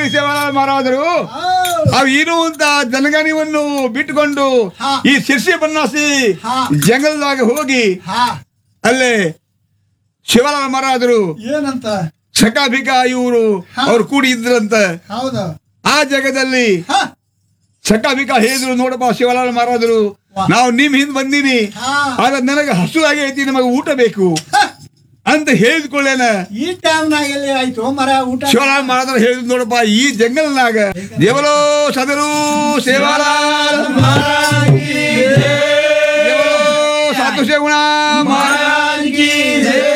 ಕೇಳಿ ಸೇವಾಲಾಲ್ ಮಹಾರಾಜರು ಅವು ಇರುವಂತ ಜನಗಣಿವನ್ನು ಬಿಟ್ಟುಕೊಂಡು ಹಾ. ಈ ಶಿರ್ಸಿ ಬನ್ನಾಸಿ ಹಾ. ಜಂಗಲದಾಗ ಹೋಗಿ ಹಾ ಅಲ್ಲೇ ಶಿವಲಾಲ್ ಮಹಾರಾಜರು ಏನಂತ ಸಕಾಭಿಕ ಇವರು ಹಾ. ಅವ್ರು ಕೂಡಿ ಇದ್ರಂತ ಹೌದು ಆ ಜಾಗದಲ್ಲಿ ಹಾ ಸಕಾಭಿಕ ಹೇಳಿದ್ರು ನೋಡಪ್ಪ ಶಿವಲಾಲ್ ಮಹಾರಾಜರು ವಾ. ನಾವು ನಿಮ್ ಹಿಂದ್ ಬಂದೀನಿ ಹಾ ಆದ್ರೆ ನನಗೆ ಹಸು ಆಗೈತಿ ನಮಗೆ ಊಟ ಬೇಕು ಹಾ. ಅಂತ ಹೇಳಿದ್ಕೊಳ್ಳೇನ ಈ ಟೈಮ್ನಾಗ ಎಲ್ಲಿ ಆಯ್ತು ಮರ ಊಟ ಶಿವಲಾಲ್ ಮಹಾರಾಜರು ಹೇಳಿದ್ ನೋಡಪ್ಪ ಈ ಜಂಗಲ್ನಾಗ ದೇವಲೋ ಸದರು ಸೇವಾಲಾಲ್ ದೇವಲೋ ಸಾಧು ಸೇಗುಣ ಮಹಾರಾಜ್ ಕಿ ಜೈ.